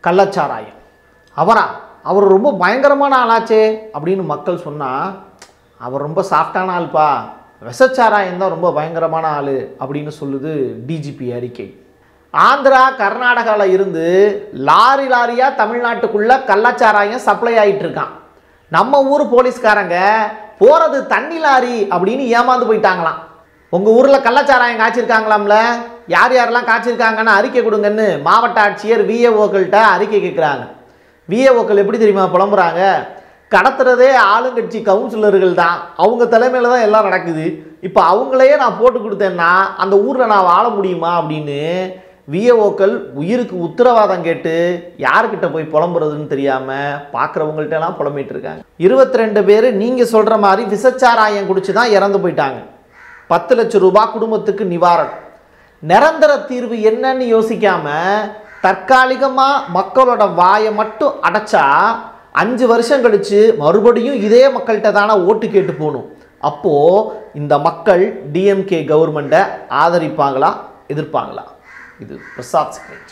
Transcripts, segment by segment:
கள்ளச்சாராயம் அவரா அவர் ரொம்ப பயங்கரமான ஆளாச்சே அப்படின்னு மக்கள் சொன்னால் அவர் ரொம்ப சாஃப்டான ஆள்ப்பா விஷச்சாராயம் தான் ரொம்ப பயங்கரமான ஆள் அப்படின்னு சொல்லுது டிஜிபி அறிக்கை ஆந்திரா கர்நாடகாவில் இருந்து லாரி லாரியாக தமிழ்நாட்டுக்குள்ளே கள்ளச்சாராயம் சப்ளை ஆயிட்டு இருக்கான் நம்ம ஊர் போலீஸ்காரங்க போகிறது தண்ணி லாரி அப்படின்னு ஏமாந்து போயிட்டாங்களாம் உங்கள் ஊரில் கள்ளச்சாராயம் காய்ச்சிருக்காங்களாம்ல யார் யாரெல்லாம் காய்ச்சிருக்காங்கன்னு அறிக்கை கொடுங்கன்னு மாவட்ட ஆட்சியர் விஏஓக்கள்கிட்ட அறிக்கை கேட்குறாங்க விஏஓக்கள் எப்படி தெரியுமா புலம்புறாங்க கடத்துறதே ஆளுங்கட்சி கவுன்சிலர்கள் தான் அவங்க தலைமையில் தான் எல்லாம் நடக்குது இப்போ அவங்களையே நான் போட்டு கொடுத்தேன்னா அந்த ஊரில் நான் வாழ முடியுமா அப்படின்னு விஏஓக்கள் உயிருக்கு உத்தரவாதம் கேட்டு யாருக்கிட்ட போய் புலம்புறதுன்னு தெரியாமல் பார்க்குறவங்கள்ட்ட எல்லாம் புலம்பிட்டு இருக்காங்க இருபத்தி ரெண்டு பேர் நீங்கள் சொல்கிற மாதிரி விசச்சாராயம் குடிச்சு தான் இறந்து போயிட்டாங்க பத்து லட்சம் ரூபாய் குடும்பத்துக்கு நிவாரணம் நிரந்தர தீர்வு என்னன்னு யோசிக்காம தற்காலிகமா மக்களோட வாயை மட்டும் அடைச்சா அஞ்சு வருஷம் கழிச்சு மறுபடியும் இதே மக்கள்கிட்ட தானே ஓட்டு கேட்டு போகணும் அப்போ இந்த மக்கள் டிஎம்கே கவர்மெண்ட்டை ஆதரிப்பாங்களா எதிர்ப்பாங்களா இது பிரசாத் ஸ்கிரேஜ்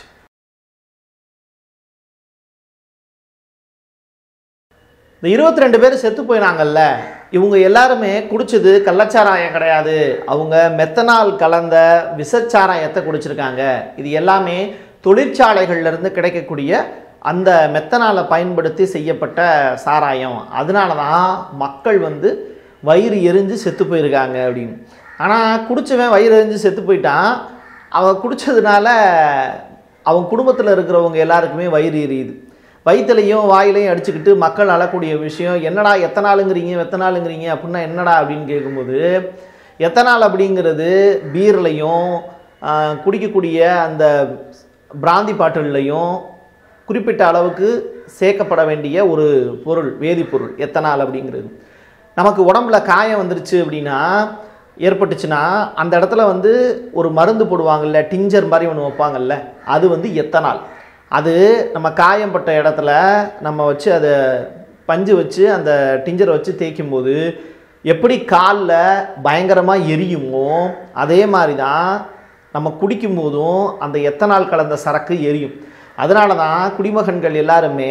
இந்த இருபத்தி ரெண்டு பேர் செத்து போயினாங்கல்ல இவங்க எல்லாருமே குடிச்சது கள்ளச்சாராயம் கிடையாது அவங்க மெத்தனால் கலந்த விஷச்சாராயத்தை குடிச்சிருக்காங்க இது எல்லாமே தொழிற்சாலைகள்ல இருந்து கிடைக்கக்கூடிய அந்த மெத்தனாலை பயன்படுத்தி செய்யப்பட்ட சாராயம் அதனால தான் மக்கள் வந்து வயிறு எரிஞ்சு செத்து போயிருக்காங்க அப்படின்னு ஆனால் குடிச்சவன் வயிறு எரிஞ்சு செத்து போயிட்டான் அவன் குடிச்சதுனால அவன் குடும்பத்தில் இருக்கிறவங்க எல்லாருக்குமே வயிறு எரியுது வயிற்றுலையும் வாயிலையும் அடிச்சுக்கிட்டு மக்கள் அழக்கூடிய விஷயம் என்னடா எத்தனாலுங்கிறீங்க எத்தனாலுங்கிறீங்க அப்படின்னா என்னடா அப்படின்னு கேட்கும்போது எத்தனால் அப்படிங்கிறது பீர்லையும் ஆஹ், குடிக்கக்கூடிய அந்த பிராந்தி பாட்டில்லையும் குறிப்பிட்ட அளவுக்கு சேர்க்கப்பட வேண்டிய ஒரு பொருள் வேதிப்பொருள் எத்தனால் அப்படிங்கிறது நமக்கு உடம்புல காயம் வந்துருச்சு அப்படின்னா ஏற்பட்டுச்சுன்னா அந்த இடத்துல வந்து ஒரு மருந்து போடுவாங்கல்ல டிஞ்சர் மாதிரி ஒன்று வைப்பாங்கல்ல அது வந்து எத்தனால் அது நம்ம காயம்பட்ட இடத்துல நம்ம வச்சு அதை பஞ்சு வச்சு அந்த டிஞ்சரை வச்சு தேய்க்கும் போது எப்படி காலில் பயங்கரமாக எரியுமோ அதே மாதிரி தான் நம்ம குடிக்கும் போதும் அந்த எத்தனால் கலந்த சரக்கு எரியும் அதனால தான் குடிமகன்கள் எல்லாருமே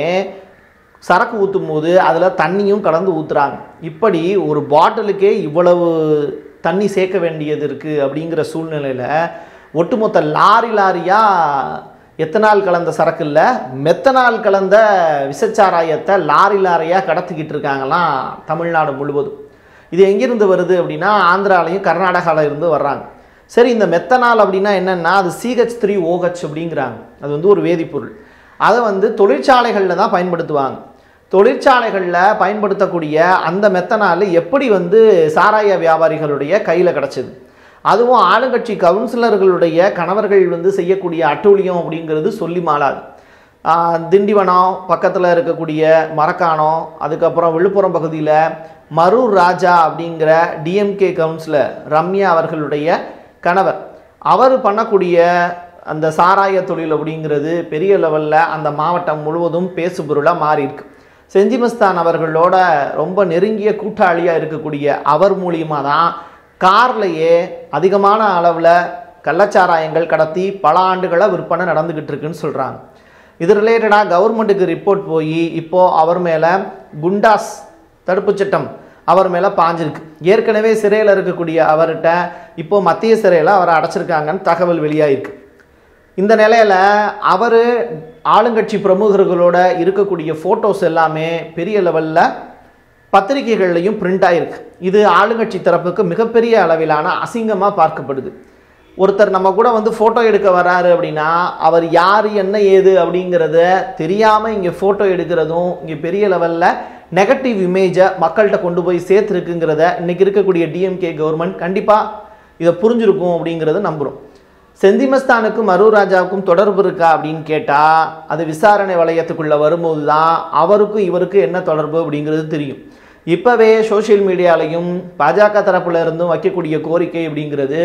சரக்கு ஊற்றும் போது அதில் தண்ணியும் கலந்து ஊற்றுறாங்க இப்படி ஒரு பாட்டிலுக்கே இவ்வளவு தண்ணி சேர்க்க வேண்டியது இருக்குது அப்படிங்கிற சூழ்நிலையில் ஒட்டுமொத்த லாரி லாரியாக எத்தனால் கலந்த சரக்கு இல்லை மெத்தனால் கலந்த விஷச்சாராயத்தை லாரி லாரியாக கடத்திக்கிட்டு இருக்காங்களாம் தமிழ்நாடு முழுவதும் இது எங்கிருந்து வருது அப்படின்னா ஆந்திராலையும் கர்நாடகாவில் இருந்து வர்றாங்க சரி இந்த மெத்தனால் அப்படின்னா என்னென்னா அது சிஹெச் த்ரீ ஓஹெச் அப்படிங்கிறாங்க அது வந்து ஒரு வேதிப்பொருள் அதை வந்து தொழிற்சாலைகளில் தான் பயன்படுத்துவாங்க தொழிற்சாலைகளில் பயன்படுத்தக்கூடிய அந்த மெத்தனால் எப்படி வந்து சாராய வியாபாரிகளுடைய கையில் கிடச்சிது அதுவும் ஆளுங்கட்சி கவுன்சிலர்களுடைய கணவர்கள் வந்து செய்யக்கூடிய அட்டூழியம் அப்படிங்கிறது சொல்லி மாளாது ஆஹ் திண்டிவனம் பக்கத்தில் இருக்கக்கூடிய மரக்காணம் அதுக்கப்புறம் விழுப்புரம் பகுதியில் மரூர் ராஜா அப்படிங்கிற டிஎம்கே கவுன்சிலர் ரம்யா அவர்களுடைய கணவர் அவர் பண்ணக்கூடிய அந்த சாராய தொழில் அப்படிங்கிறது பெரிய லெவலில் அந்த மாவட்டம் முழுவதும் பேசுபொருளாக மாறி இருக்கு செஞ்சிமஸ்தான் அவர்களோட ரொம்ப நெருங்கிய கூட்டாளியாக இருக்கக்கூடிய அவர் மூலியமாக தான் கார்லையே அதிகமான அளவில் கள்ளச்சாராயங்கள் கடத்தி பல ஆண்டுகளாக விற்பனை நடந்துக்கிட்டு இருக்குன்னு சொல்கிறாங்க இது ரிலேட்டடாக கவர்மெண்ட்டுக்கு ரிப்போர்ட் போய் இப்போது அவர் மேலே குண்டாஸ் தடுப்புச் சட்டம் அவர் மேலே பாஞ்சிருக்கு ஏற்கனவே சிறையில் இருக்கக்கூடிய அவர்கிட்ட இப்போ மத்திய சிறையில் அவரை அடைச்சிருக்காங்கன்னு தகவல் வெளியாயிருக்கு இந்த நிலையில் அவர் ஆளுங்கட்சி பிரமுகர்களோட இருக்கக்கூடிய ஃபோட்டோஸ் எல்லாமே பெரிய லெவலில் பத்திரிகைகள்லையும் பிரிண்ட் ஆயிருக்கு இது ஆளுங்கட்சி தரப்புக்கு மிகப்பெரிய அளவிலான அசிங்கமாக பார்க்கப்படுது ஒருத்தர் நம்ம கூட வந்து ஃபோட்டோ எடுக்க வராரு அப்படின்னா அவர் யார் என்ன ஏது அப்படிங்கிறத தெரியாமல் இங்கே ஃபோட்டோ எடுக்கிறதும் இங்கே பெரிய லெவலில் நெகட்டிவ் இமேஜை மக்கள்கிட்ட கொண்டு போய் சேர்த்துருக்குங்கிறத இன்றைக்கி இருக்கக்கூடிய டிஎம்கே கவர்மெண்ட் கண்டிப்பாக இதை புரிஞ்சிருக்கும் அப்படிங்கிறத நம்புகிறோம் செந்திமஸ்தானுக்கும் மரு ராஜாவுக்கும் தொடர்பு இருக்கா அப்படின்னு கேட்டால் அது விசாரணை வளையத்துக்குள்ளே வரும்போது தான் அவருக்கும் இவருக்கும் என்ன தொடர்பு அப்படிங்கிறது தெரியும் இப்போவே சோஷியல் மீடியாலையும் பாஜக தரப்புல இருந்தும் வைக்கக்கூடிய கோரிக்கை அப்படிங்கிறது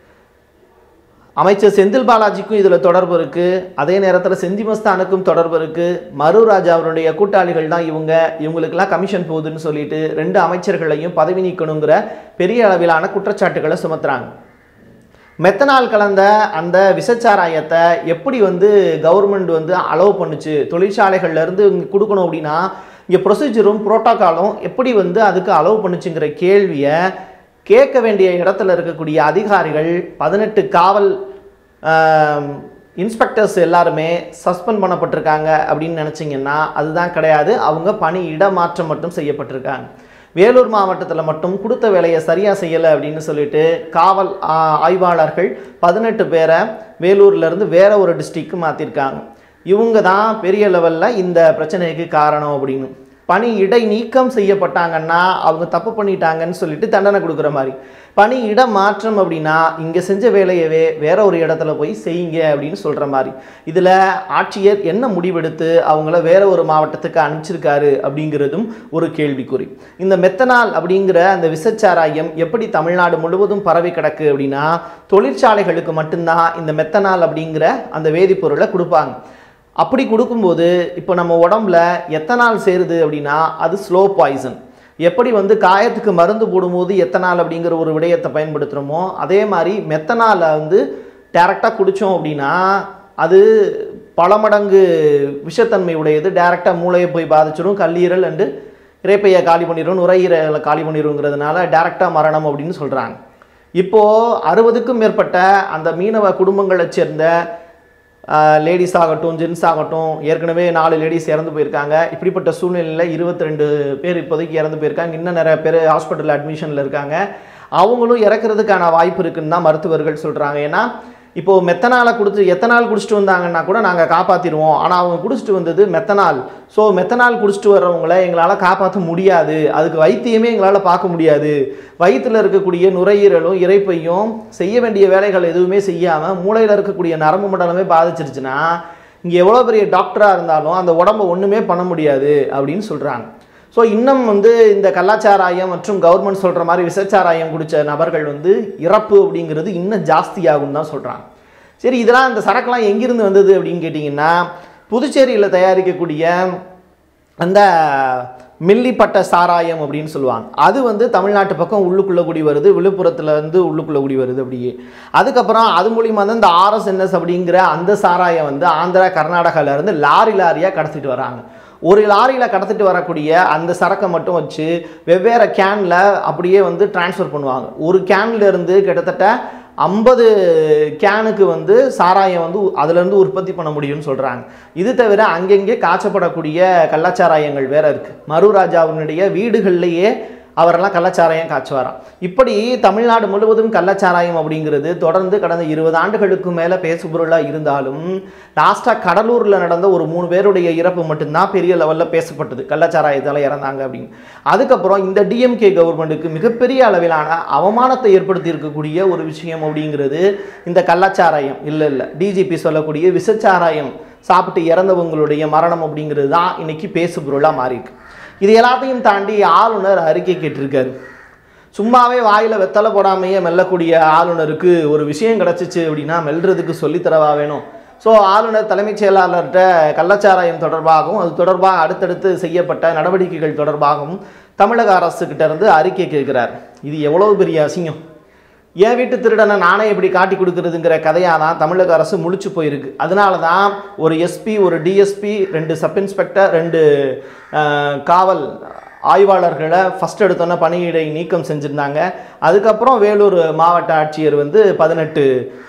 அமைச்சர் செந்தில் பாலாஜிக்கும் இதில் தொடர்பு இருக்குது அதே நேரத்தில் செந்திமஸ்தானுக்கும் தொடர்பு இருக்குது மரு ராஜா அவருடைய கூட்டாளிகள் தான் இவங்க இவங்களுக்கெல்லாம் கமிஷன் போகுதுன்னு சொல்லிட்டு ரெண்டு அமைச்சர்களையும் பதவி நீக்கணுங்கிற பெரிய அளவிலான குற்றச்சாட்டுகளை சுமத்துறாங்க மெத்தனால் கலந்த அந்த விஷச்சாராயத்தை எப்படி வந்து கவர்மெண்ட் வந்து அலோவ் பண்ணுச்சு தொழிற்சாலைகள்ல இருந்து இங்க கொடுக்கணும் அப்படின்னா இங்கே ப்ரொசீஜரும் புரோட்டோக்காலும் எப்படி வந்து அதுக்கு அலோவ் பண்ணுச்சுங்கிற கேள்வியை கேட்க வேண்டிய இடத்துல இருக்கக்கூடிய அதிகாரிகள் பதினெட்டு காவல் இன்ஸ்பெக்டர்ஸ் எல்லாருமே சஸ்பெண்ட் பண்ணப்பட்டிருக்காங்க அப்படின்னு நினச்சிங்கன்னா அதுதான் கிடையாது அவங்க பணி இடமாற்றம் மட்டும் செய்யப்பட்டிருக்காங்க வேலூர் மாவட்டத்தில் மட்டும் கொடுத்த வேலையை சரியாக செய்யலை அப்படின்னு சொல்லிட்டு காவல் ஆ, ஆய்வாளர்கள் பதினெட்டு பேரை வேலூர்லேருந்து வேற ஒரு டிஸ்ட்ரிக்க்கு மாற்றிருக்காங்க இவங்க தான் பெரிய லெவலில் இந்த பிரச்சனைக்கு காரணம் அப்படின்னு பணி இடை நீக்கம் செய்யப்பட்டாங்கன்னா அவங்க தப்பு பண்ணிட்டாங்கன்னு சொல்லிட்டு தண்டனை கொடுக்குற மாதிரி பணி இட மாற்றம் அப்படின்னா இங்கே செஞ்ச வேலையவே வேற ஒரு இடத்துல போய் செய்யுங்க அப்படின்னு சொல்கிற மாதிரி இதில் ஆட்சியர் என்ன முடிவெடுத்து அவங்கள வேற ஒரு மாவட்டத்துக்கு அனுப்பிச்சிருக்காரு அப்படிங்கிறதும் ஒரு கேள்விக்குறி இந்த மெத்தனால் அப்படிங்கிற அந்த விசச்சாராயம் எப்படி தமிழ்நாடு முழுவதும் பரவி கிடக்கு அப்படின்னா தொழிற்சாலைகளுக்கு மட்டும்தான் இந்த மெத்தனால் அப்படிங்கிற அந்த வேதிப்பொருளை கொடுப்பாங்க அப்படி கொடுக்கும்போது இப்போ நம்ம உடம்புல எத்தனால் சேருது அப்படின்னா அது ஸ்லோ பாய்சன் எப்படி வந்து காயத்துக்கு மருந்து போடும்போது எத்தனால் அப்படிங்கிற ஒரு விடயத்தை பயன்படுத்துகிறோமோ அதே மாதிரி மெத்தனாலை வந்து டேரெக்டாக குடித்தோம் அப்படின்னா அது பல மடங்கு விஷத்தன்மை உடையது டேரெக்டாக மூளையை போய் பாதிச்சிடும் கல்லீரல் அண்டு இறைப்பையை காலி பண்ணிடும் நுரையீரலை காலி பண்ணிடுங்கிறதுனால டேரெக்டாக மரணம் அப்படின்னு சொல்கிறாங்க இப்போது அறுபதுக்கும் மேற்பட்ட அந்த மீனவ குடும்பங்களை சேர்ந்த லேடிஸ் ஆகட்டும் ஜென்ஸ் ஆகட்டும் ஏற்கனவே நாலு லேடிஸ் இறந்து போயிருக்காங்க இப்படிப்பட்ட சூழ்நிலையில் இருபத்தி ரெண்டு பேர் இப்போதைக்கு இறந்து போயிருக்காங்க இன்னும் நிறைய பேர் ஹாஸ்பிட்டல் அட்மிஷனில் இருக்காங்க அவங்களும் இறக்குறதுக்கான வாய்ப்பு இருக்குன்னு தான் மருத்துவர்கள் சொல்கிறாங்க ஏன்னா இப்போது மெத்தனாலை கொடுத்து எத்தனால் குடிச்சிட்டு வந்தாங்கன்னா கூட நாங்கள் காப்பாற்றிடுவோம் ஆனால் அவங்க குடிச்சிட்டு வந்தது மெத்தனால் ஸோ மெத்தனால் குடிச்சிட்டு வர்றவங்கள எங்களால் காப்பாற்ற முடியாது அதுக்கு வைத்தியமே எங்களால் பார்க்க முடியாது வயிற்றில் இருக்கக்கூடிய நுரையீரலும் இறைப்பையும் செய்ய வேண்டிய வேலைகள் எதுவுமே செய்யாமல் மூளையில் இருக்கக்கூடிய நரம்பு மண்டலமே பாதிச்சிருச்சுன்னா இங்கே எவ்வளோ பெரிய டாக்டராக இருந்தாலும் அந்த உடம்ப ஒன்றுமே பண்ண முடியாது அப்படின்னு சொல்கிறாங்க ஸோ இன்னும் வந்து இந்த கலாச்சாராயம் மற்றும் கவர்மெண்ட் சொல்கிற மாதிரி விசச்சாராயம் குடித்த நபர்கள் வந்து இறப்பு அப்படிங்கிறது இன்னும் ஜாஸ்தியாகும் தான் சொல்கிறாங்க சரி இதெல்லாம் இந்த சரக்குலாம் எங்கிருந்து வந்தது அப்படின்னு கேட்டிங்கன்னா புதுச்சேரியில் தயாரிக்கக்கூடிய அந்த மில்லிப்பட்ட சாராயம் அப்படின்னு சொல்லுவாங்க அது வந்து தமிழ்நாட்டு பக்கம் உள்ளுக்குள்ளே குடி வருது விழுப்புரத்துல இருந்து உள்ளுக்குள்ளே குடி வருது அப்படியே அதுக்கப்புறம் அது மூலியமாக தான் இந்த ஆர்எஸ்என்எஸ் அப்படிங்கிற அந்த சாராயம் வந்து ஆந்திரா கர்நாடகால இருந்து லாரி லாரியாக கடத்திட்டு வராங்க ஒரு லாரியில் கடத்திட்டு வரக்கூடிய அந்த சரக்கை மட்டும் வச்சு வெவ்வேறு கேனில் அப்படியே வந்து டிரான்ஸ்ஃபர் பண்ணுவாங்க ஒரு கேன்ல இருந்து கிட்டத்தட்ட ஐம்பது கேனுக்கு வந்து சாராயம் வந்து அதுலேருந்து உற்பத்தி பண்ண முடியும்னு சொல்கிறாங்க இது தவிர அங்கங்கே காய்ச்சப்படக்கூடிய கள்ளச்சாராயங்கள் வேற இருக்குது மருராஜாவினுடைய வீடுகள்லேயே அவரெல்லாம் கள்ளச்சாராயம் காய்ச்சுவாராம் இப்படி தமிழ்நாடு முழுவதும் கள்ளச்சாராயம் அப்படிங்கிறது தொடர்ந்து கடந்த இருபது ஆண்டுகளுக்கு மேலே பேசுபொருளாக இருந்தாலும் லாஸ்ட்டாக கடலூரில் நடந்த ஒரு மூணு பேருடைய இறப்பு மட்டும்தான் பெரிய லெவலில் பேசப்பட்டது கள்ளச்சாராயத்தால் இறந்தாங்க அப்படின்னு அதுக்கப்புறம் இந்த டிஎம்கே கவர்மெண்ட்டுக்கு மிகப்பெரிய அளவிலான அவமானத்தை ஏற்படுத்தி இருக்கக்கூடிய ஒரு விஷயம் அப்படிங்கிறது இந்த கள்ளச்சாராயம் இல்லை இல்லை டிஜிபி சொல்லக்கூடிய விஷச்சாராயம் சாப்பிட்டு இறந்தவங்களுடைய மரணம் அப்படிங்கிறது தான் இன்னைக்கு பேசுபொருளாக மாறியிருக்கு இது எல்லாத்தையும் தாண்டி ஆளுநர் அறிக்கை கேட்டிருக்காரு சும்மாவே வாயில் வெத்தலை போடாமையே மெல்லக்கூடிய ஆளுநருக்கு ஒரு விஷயம் கிடச்சிச்சு அப்படின்னா மெல்றதுக்கு சொல்லித்தரவா வேணும் ஸோ ஆளுநர் தலைமைச் செயலாளர்கிட்ட கள்ளச்சாராயம் தொடர்பாகவும் அது தொடர்பாக அடுத்தடுத்து செய்யப்பட்ட நடவடிக்கைகள் தொடர்பாகவும் தமிழக அரசுக்கிட்ட இருந்து அறிக்கை கேட்கிறார் இது எவ்வளோ பெரிய அசிங்கம் என் வீட்டு திருடனை நானே எப்படி காட்டி கொடுக்கறதுங்கிற கதையாக தான் தமிழக அரசு முழிச்சு போயிருக்கு அதனால தான் ஒரு எஸ்பி ஒரு டிஎஸ்பி ரெண்டு சப் இன்ஸ்பெக்டர் ரெண்டு அஹ், காவல் ஆய்வாளர்களை ஃபஸ்ட் எடுத்தோன்னே பணியிடை நீக்கம் செஞ்சுருந்தாங்க அதுக்கப்புறம் வேலூர் மாவட்ட ஆட்சியர் வந்து பதினெட்டு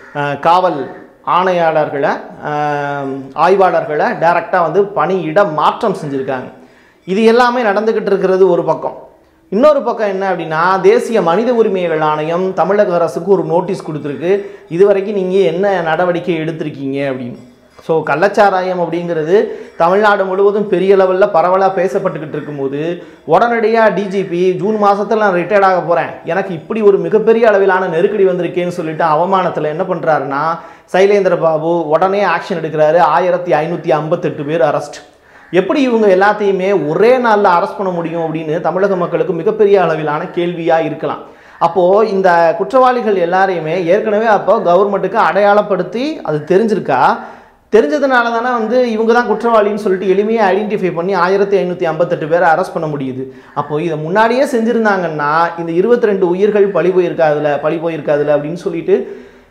காவல் ஆணையாளர்களை அஹ், ஆய்வாளர்களை டைரெக்டாக வந்து பணியிட மாற்றம் செஞ்சுருக்காங்க இது எல்லாமே நடந்துக்கிட்டு இருக்கிறது ஒரு பக்கம் இன்னொரு பக்கம் என்ன அப்படின்னா தேசிய மனித உரிமைகள் ஆணையம் தமிழக அரசுக்கு ஒரு நோட்டீஸ் கொடுத்துருக்கு இது வரைக்கும் நீங்கள் என்ன நடவடிக்கை எடுத்திருக்கீங்க அப்படின்னு ஸோ கள்ளச்சாராயம் அப்படிங்கிறது தமிழ்நாடு முழுவதும் பெரிய லெவலில் பரவலாக பேசப்பட்டுக்கிட்டு இருக்கும்போது உடனடியாக டிஜிபி ஜூன் மாதத்தில் நான் ரிட்டையர்ட் ஆக போகிறேன் எனக்கு இப்படி ஒரு மிகப்பெரிய அளவிலான நெருக்கடி வந்திருக்கேன்னு சொல்லிட்டு அவமானத்தில் என்ன பண்ணுறாருன்னா சைலேந்திர பாபு உடனே ஆக்ஷன் எடுக்கிறாரு ஆயிரத்தி ஐநூற்றி ஐம்பத்தெட்டு பேர் அரெஸ்ட் எப்படி இவங்க எல்லாத்தையுமே ஒரே நாளில் அரெஸ்ட் பண்ண முடியும் அப்படின்னு தமிழக மக்களுக்கு மிகப்பெரிய அளவிலான கேள்வியாக இருக்கலாம் அப்போது இந்த குற்றவாளிகள் எல்லாரையுமே ஏற்கனவே அப்போ கவர்மெண்ட்டுக்கு அடையாளப்படுத்தி அது தெரிஞ்சிருக்கா தெரிஞ்சதுனால தானே வந்து இவங்க தான் குற்றவாளின்னு சொல்லிட்டு எளிமையாக ஐடென்டிஃபை பண்ணி ஆயிரத்தி ஐநூற்றி ஐம்பத்தெட்டு பேரை அரெஸ்ட் பண்ண முடியுது அப்போது இதை முன்னாடியே செஞ்சுருந்தாங்கன்னா இந்த இருபத்தி ரெண்டு உயிர்கள் பழி போயிருக்காதுல பழி போயிருக்காதுல அப்படின்னு சொல்லிட்டு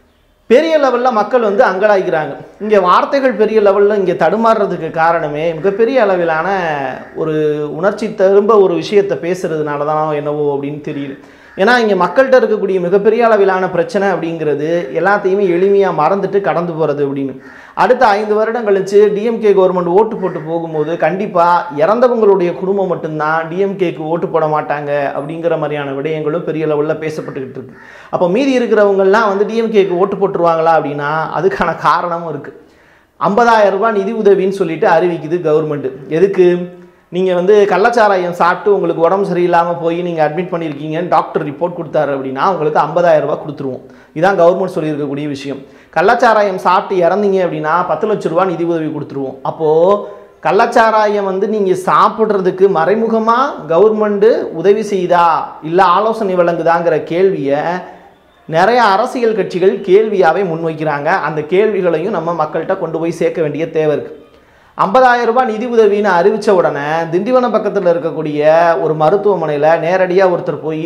பெரிய லெவலில் மக்கள் வந்து அங்கலாய்க்கிறாங்க இங்கே வார்த்தைகள் பெரிய லெவலில் இங்கே தடுமாறுறதுக்கு காரணமே மிகப்பெரிய அளவிலான ஒரு உணர்ச்சி திரும்ப ஒரு விஷயத்தை பேசுறதுனால தான் என்னவோ அப்படின்னு தெரியல ஏன்னா இங்கே மக்கள்கிட்ட இருக்கக்கூடிய மிகப்பெரிய அளவிலான பிரச்சனை அப்படிங்கிறது எல்லாத்தையுமே எளிமையாக மறந்துட்டு கடந்து போகிறது அப்படின்னு அடுத்த ஐந்து வருடம் கழிச்சு டிஎம்கே கவர்மெண்ட் ஓட்டு போட்டு போகும்போது கண்டிப்பாக இறந்தவங்களுடைய குடும்பம் மட்டும்தான் டிஎம்கேக்கு ஓட்டு போட மாட்டாங்க அப்படிங்கிற மாதிரியான விடயங்களும் பெரிய லெவலில் பேசப்பட்டுக்கிட்டு இருக்கு அப்போ மீதி இருக்கிறவங்கெல்லாம் வந்து டிஎம்கேக்கு ஓட்டு போட்டுருவாங்களா அப்படின்னா அதுக்கான காரணமும் இருக்குது ஐம்பதாயிரம் ரூபாய் நிதி உதவின்னு சொல்லிட்டு அறிவிக்குது கவர்மெண்ட் எதுக்கு நீங்கள் வந்து கள்ளச்சாராயம் சாப்பிட்டு உங்களுக்கு உடம்பு சரியில்லாமல் போய் நீங்கள் அட்மிட் பண்ணியிருக்கீங்கன்னு டாக்டர் ரிப்போர்ட் கொடுத்தாரு அப்படின்னா உங்களுக்கு 50000 ரூபாய் கொடுத்துருவோம் இதான் கவர்மெண்ட் சொல்லியிருக்கக்கூடிய விஷயம் கள்ளச்சாராயம் சாப்பிட்டு இறந்தீங்க அப்படின்னா பத்து லட்ச ரூபா நிதி உதவி கொடுத்துருவோம் அப்போது கள்ளச்சாராயம் வந்து நீங்கள் சாப்பிட்றதுக்கு மறைமுகமாக கவர்மெண்ட்டு உதவி செய்தா இல்லை ஆலோசனை வழங்குதாங்கிற கேள்வியை நிறைய அரசியல் கட்சிகள் கேள்வியாகவே முன்வைக்கிறாங்க அந்த கேள்விகளையும் நம்ம மக்கள்கிட்ட கொண்டு போய் சேர்க்க வேண்டிய தேவை இருக்குது ஐம்பதாயிரம் ரூபாய் நிதி உதவின்னு அறிவித்த உடனே திண்டிவனம் பக்கத்தில் இருக்கக்கூடிய ஒரு மருத்துவமனையில் நேரடியாக ஒருத்தர் போய்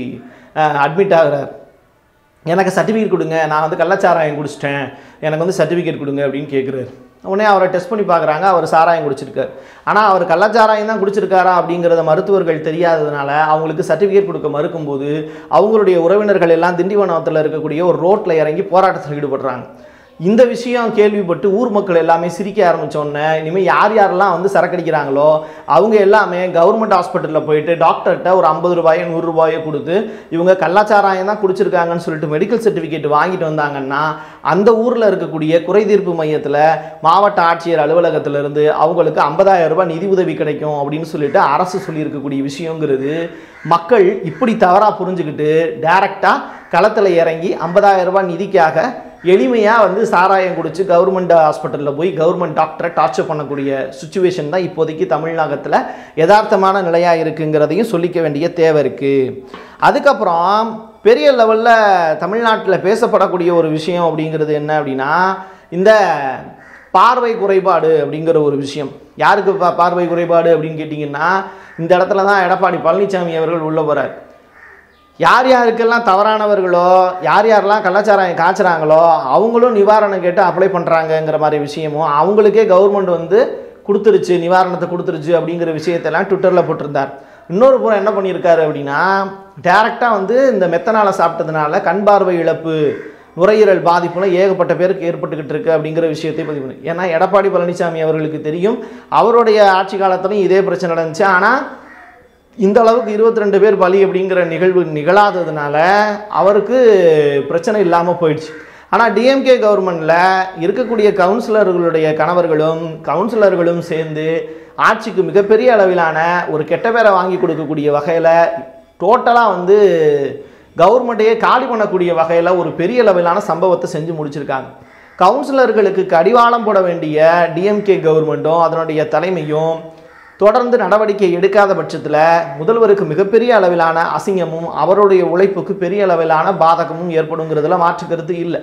அட்மிட் ஆகுறார் எனக்கு சர்டிஃபிகேட் கொடுங்க நான் வந்து கள்ளச்சாராயம் குடிச்சிட்டேன் எனக்கு வந்து சர்டிஃபிகேட் கொடுங்க அப்படின்னு கேட்குறாரு உடனே அவரை டெஸ்ட் பண்ணி பார்க்குறாங்க அவர் சாராயம் குடிச்சிருக்காரு ஆனால் அவர் கள்ளச்சாராயம் தான் குடிச்சிருக்காரா அப்படிங்கிறத மருத்துவர்கள் தெரியாததுனால அவங்களுக்கு சர்டிஃபிகேட் கொடுக்க மறுக்கும்போது அவங்களுடைய உறவினர்கள் எல்லாம் திண்டிவனத்தில் இருக்கக்கூடிய ஒரு ரோட்டில் இறங்கி போராட்டத்தில் ஈடுபடுறாங்க இந்த விஷயம் கேள்விப்பட்டு ஊர் மக்கள் எல்லாமே சிரிக்க ஆரம்பித்தோடனே இனிமேல் யார் யாரெல்லாம் வந்து சரக்கடிக்கிறாங்களோ அவங்க எல்லாமே கவர்மெண்ட் ஹாஸ்பிட்டலில் போயிட்டு டாக்டர்கிட்ட ஒரு ஐம்பது ரூபாயோ நூறு ரூபாயோ கொடுத்து இவங்க கள்ளச்சாராயம் தான் குடிச்சிருக்காங்கன்னு சொல்லிட்டு மெடிக்கல் சர்டிஃபிகேட் வாங்கிட்டு வந்தாங்கன்னா அந்த ஊரில் இருக்கக்கூடிய குறைதீர்ப்பு மையத்தில் மாவட்ட ஆட்சியர் அலுவலகத்திலிருந்து அவங்களுக்கு 50000 ரூபாய் நிதி உதவி கிடைக்கும் அப்படின்னு சொல்லிட்டு அரசு சொல்லியிருக்கக்கூடிய விஷயங்கிறது மக்கள் இப்படி தவறாக புரிஞ்சுக்கிட்டு டைரெக்டாக களத்தில் இறங்கி 50000 ரூபாய் நிதிக்காக எளிமையாக வந்து சாராயம் குடிச்சு கவர்மெண்ட் ஹாஸ்பிட்டலில் போய் கவர்மெண்ட் டாக்டரை டார்ச்சர் பண்ணக்கூடிய சுச்சுவேஷன் தான் இப்போதைக்கு தமிழகத்தில் யதார்த்தமான நிலையாக இருக்குங்கிறதையும் சொல்லிக்க வேண்டிய தேவை இருக்குது அதுக்கப்புறம் பெரிய லெவலில் தமிழ்நாட்டில் பேசப்படக்கூடிய ஒரு விஷயம் அப்படிங்கிறது என்ன அப்படின்னா இந்த பார்வை குறைபாடு அப்படிங்கிற ஒரு விஷயம் யாருக்கு பா பார்வை குறைபாடு அப்படின்னு கேட்டிங்கன்னா இந்த இடத்துல தான் எடப்பாடி பழனிசாமி அவர்கள் உள்ள போகிறார் யார் யாருக்கெல்லாம் தவறானவர்களோ யார் யாரெல்லாம் கள்ளச்சாராயம் காய்ச்சுறாங்களோ அவங்களும் நிவாரணம் கேட்டு அப்ளை பண்ணுறாங்கங்கிற மாதிரி விஷயமும் அவங்களுக்கே கவர்மெண்ட் வந்து கொடுத்துருச்சு நிவாரணத்தை கொடுத்துருச்சு அப்படிங்கிற விஷயத்தெல்லாம் ட்விட்டரில் போட்டிருந்தார் இன்னொரு புறம் என்ன பண்ணியிருக்காரு அப்படின்னா டேரெக்டாக வந்து இந்த மெத்தனாலை சாப்பிட்டதுனால கண் பார்வை இழப்பு நுரையீரல் பாதிப்புலாம் ஏகப்பட்ட பேருக்கு ஏற்பட்டுக்கிட்டு இருக்கு அப்படிங்கிற விஷயத்தை பதிவு பண்ணி ஏன்னா எடப்பாடி பழனிசாமி அவர்களுக்கு தெரியும் அவருடைய ஆட்சி காலத்துலையும் இதே பிரச்சனை நடந்துச்சு ஆனால் இந்த அளவுக்கு இருபத்தி ரெண்டு பேர் பலி அப்படிங்கிற நிகழ்வு நிகழாததுனால அவருக்கு பிரச்சனை இல்லாமல் போயிடுச்சு ஆனால் டிஎம்கே கவர்மெண்ட்டில் இருக்கக்கூடிய கவுன்சிலர்களுடைய கணவர்களும் கவுன்சிலர்களும் சேர்ந்து ஆட்சிக்கு மிகப்பெரிய அளவிலான ஒரு கெட்ட பேரை வாங்கி கொடுக்கக்கூடிய வகையில் டோட்டலாக வந்து கவர்மெண்ட்டையே காலி பண்ணக்கூடிய வகையில் ஒரு பெரிய அளவிலான சம்பவத்தை செஞ்சு முடிச்சிருக்காங்க கவுன்சிலர்களுக்கு கடிவாளம் போட வேண்டிய டிஎம்கே கவர்மெண்ட்டும் அதனுடைய தலைமையும் தொடர்ந்து நடவடிக்கை எடுக்காத பட்சத்தில் முதல்வருக்கு மிகப்பெரிய அளவிலான அசிங்கமும் அவருடைய உழைப்புக்கு பெரிய அளவிலான பாதகமும் ஏற்படுங்கிறதுல மாற்று கருத்து இல்லை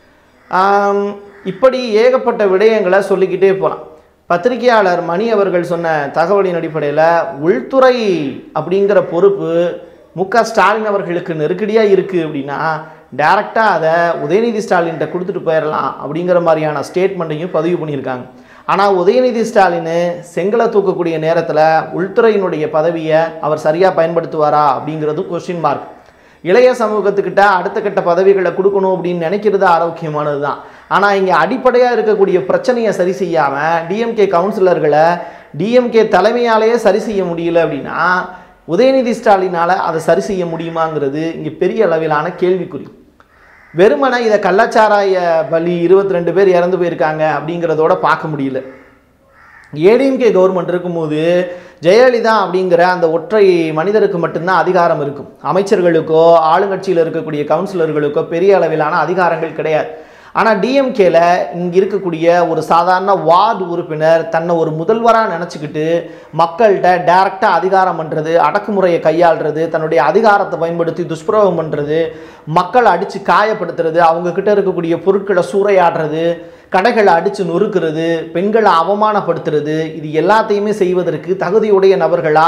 ஆம், இப்படி ஏகப்பட்ட விடயங்களை சொல்லிக்கிட்டே போகலாம் பத்திரிகையாளர் மணி அவர்கள் சொன்ன தகவலின் அடிப்படையில் உள்துறை அப்படிங்கிற பொறுப்பு மு க ஸ்டாலின் அவர்களுக்கு நெருக்கடியாக இருக்குது அப்படின்னா டைரெக்டாக அதை உதயநிதி ஸ்டாலின்கிட்ட கொடுத்துட்டு போயிடலாம் அப்படிங்கிற மாதிரியான ஸ்டேட்மெண்ட்டையும் பதிவு பண்ணியிருக்காங்க ஆனால் உதயநிதி ஸ்டாலின் செங்கலை தூக்கக்கூடிய நேரத்தில் உள்துறையினுடைய பதவியை அவர் சரியாக பயன்படுத்துவாரா அப்படிங்கிறது கொஸ்டின் மார்க் இளைய சமூகத்துக்கிட்ட அடுத்த கட்ட பதவிகளை கொடுக்கணும் அப்படின்னு நினைக்கிறது ஆரோக்கியமானது தான் ஆனால் இங்கே அடிப்படையாக இருக்கக்கூடிய பிரச்சனையை சரி செய்யாமல் டிஎம்கே கவுன்சிலர்களை டிஎம்கே தலைமையாலேயே சரி செய்ய முடியல அப்படின்னா உதயநிதி ஸ்டாலினால் அதை சரி செய்ய முடியுமாங்கிறது இங்கே பெரிய அளவிலான கேள்விக்குறி வெறுமனே இதை கள்ளச்சாராய பலி இருபத்தி ரெண்டு பேர் இறந்து போயிருக்காங்க அப்படிங்கிறதோட பார்க்க முடியல ஏடிஎம்கே கவர்மெண்ட் இருக்கும்போது ஜெயலலிதா அப்படிங்கிற அந்த ஒற்றை மனிதருக்கு மட்டும்தான் அதிகாரம் இருக்கும் அமைச்சர்களுக்கோ ஆளுங்கட்சியில் இருக்கக்கூடிய கவுன்சிலர்களுக்கோ பெரிய அளவிலான அதிகாரங்கள் கிடையாது ஆனால் டிஎம்கேல இங்கே இருக்கக்கூடிய ஒரு சாதாரண வார்டு உறுப்பினர் தன்னை ஒரு முதல்வராக நினச்சிக்கிட்டு மக்கள்கிட்ட டைரெக்டாக அதிகாரம் பண்ணுறது அடக்குமுறையை கையாளுறது தன்னுடைய அதிகாரத்தை பயன்படுத்தி துஷ்பிரயோகம் பண்ணுறது மக்களை அடித்து காயப்படுத்துறது அவங்க கிட்ட இருக்கக்கூடிய பொருட்களை சூறையாடுறது கடைகளை அடித்து நொறுக்கிறது பெண்களை அவமானப்படுத்துறது இது எல்லாத்தையுமே செய்வதற்கு தகுதியுடைய நபர்களா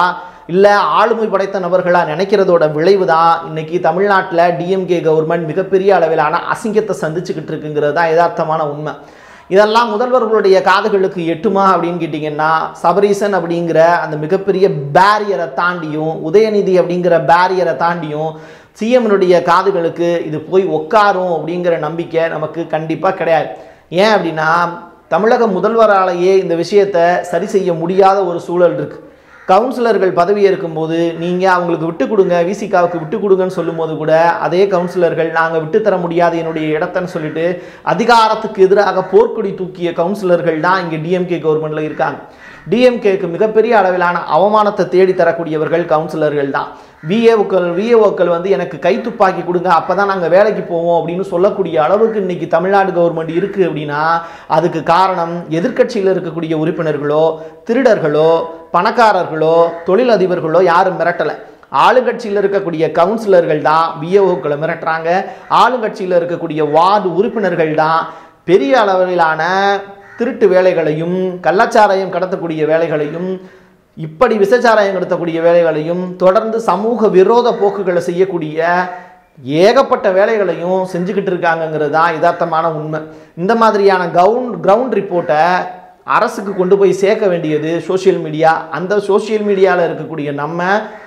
இல்லை ஆளுமை படைத்த நபர்களா நினைக்கிறதோட விளைவு தான் இன்னைக்கு தமிழ்நாட்டில் டிஎம்கே கவர்மெண்ட் மிகப்பெரிய அளவிலான அசிங்கத்தை சந்திச்சுக்கிட்டு இருக்குங்கிறது தான் யதார்த்தமான உண்மை இதெல்லாம் முதல்வர்களுடைய காதுகளுக்கு எட்டுமா அப்படின்னு கேட்டிங்கன்னா சபரீசன் அப்படிங்கிற அந்த மிகப்பெரிய பேரியரை தாண்டியும் உதயநிதி அப்படிங்கிற பேரியரை தாண்டியும் சிஎம்னுடைய காதுகளுக்கு இது போய் உட்காரும் அப்படிங்கிற நம்பிக்கை நமக்கு கண்டிப்பாக கிடையாது ஏன் அப்படின்னா தமிழக முதல்வராலேயே இந்த விஷயத்தை சரி செய்ய முடியாத ஒரு சூழல் இருக்கு கவுன்சிலர்கள் பதவி ஏற்கும்போது நீங்கள் அவங்களுக்கு விட்டு கொடுங்க விசிகாவுக்கு விட்டு கொடுங்கன்னு சொல்லும்போது கூட அதே கவுன்சிலர்கள் நாங்கள் விட்டு தர முடியாது என்னுடைய இடத்தன்னு சொல்லிட்டு அதிகாரத்துக்கு எதிராக போர்க்கொடி தூக்கிய கவுன்சிலர்கள் தான் இங்கே டிஎம்கே கவர்மெண்ட்டில் இருக்காங்க டிஎம்கேக்கு மிகப்பெரிய அளவிலான அவமானத்தை தேடி தரக்கூடியவர்கள் கவுன்சிலர்கள் தான் விஏஓக்கள் விஏஓக்கள் வந்து எனக்கு கை துப்பாக்கி கொடுங்க அப்போ தான் நாங்கள் வேலைக்கு போவோம் அப்படின்னு சொல்லக்கூடிய அளவுக்கு இன்னைக்கு தமிழ்நாடு கவர்மெண்ட் இருக்குது அப்படின்னா அதுக்கு காரணம் எதிர்க்கட்சியில் இருக்கக்கூடிய உறுப்பினர்களோ திருடர்களோ பணக்காரர்களோ தொழிலதிபர்களோ யாரும் மிரட்டலை ஆளுங்கட்சியில் இருக்கக்கூடிய கவுன்சிலர்கள் தான் விஏஓக்களை மிரட்டுறாங்க ஆளுங்கட்சியில் இருக்கக்கூடிய வார்டு உறுப்பினர்கள் தான் பெரிய அளவிலான திருட்டு வேலைகளையும் கள்ளச்சாராயம் கடத்தக்கூடிய வேலைகளையும் இப்படி விசச்சாராயம் கடத்தக்கூடிய வேலைகளையும் தொடர்ந்து சமூக விரோத போக்குகளை செய்யக்கூடிய ஏகப்பட்ட வேலைகளையும் செஞ்சுக்கிட்டு இருக்காங்கங்கிறது தான் யதார்த்தமான உண்மை இந்த மாதிரியான கவுண்ட் கிரவுண்ட் ரிப்போர்ட்டை அரசுக்கு கொண்டு போய் சேர்க்க வேண்டியது சோஷியல் மீடியா அந்த சோஷியல் மீடியாவில் இருக்கக்கூடிய நம்ம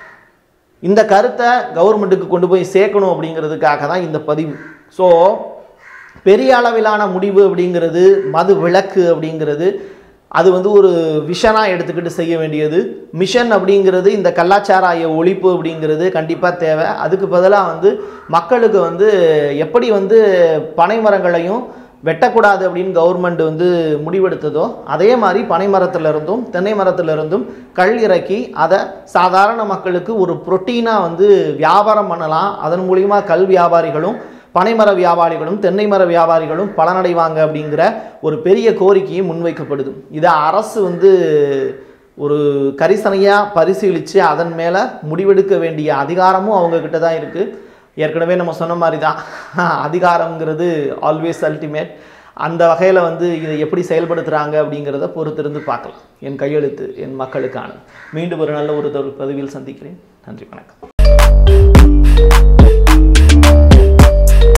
இந்த கருத்தை கவர்மெண்ட்டுக்கு கொண்டு போய் சேர்க்கணும் அப்படிங்கிறதுக்காக தான் இந்த பதிவு ஸோ பெரிய அளவிலான முடிவு அப்படிங்கிறது மது விளக்கு அப்படிங்கிறது அது வந்து ஒரு விஷனாக எடுத்துக்கிட்டு செய்ய வேண்டியது மிஷன் அப்படிங்கிறது இந்த கலாச்சாராய ஒழிப்பு அப்படிங்கிறது கண்டிப்பாக தேவை அதுக்கு பதிலாக வந்து மக்களுக்கு வந்து எப்படி வந்து பனை மரங்களையும் வெட்டக்கூடாது அப்படின்னு கவர்மெண்ட் வந்து முடிவெடுத்ததோ அதே மாதிரி பனை மரத்திலிருந்தும் தென்னை மரத்திலிருந்தும் கல் இறக்கி அதை சாதாரண மக்களுக்கு ஒரு புரோட்டீனாக வந்து வியாபாரம் பண்ணலாம் அதன் மூலிமா கல் வியாபாரிகளும் பனைமர வியாபாரிகளும் தென்னை மர வியாபாரிகளும் பலனடைவாங்க அப்படிங்கிற ஒரு பெரிய கோரிக்கையும் முன்வைக்கப்படுது இதை அரசு வந்து ஒரு கரிசனையாக பரிசீலித்து அதன் மேலே முடிவெடுக்க வேண்டிய அதிகாரமும் அவங்கக்கிட்ட தான் இருக்குது ஏற்கனவே நம்ம சொன்ன மாதிரி தான் அதிகாரங்கிறது ஆல்வேஸ் அல்டிமேட் அந்த வகையில் வந்து இதை எப்படி செயல்படுத்துகிறாங்க அப்படிங்கிறத பொறுத்திருந்து பார்க்கலாம் என் கையெழுத்து என் மக்களுக்கான மீண்டும் ஒரு நல்ல ஒரு பதிவில் சந்திக்கிறேன் நன்றி வணக்கம்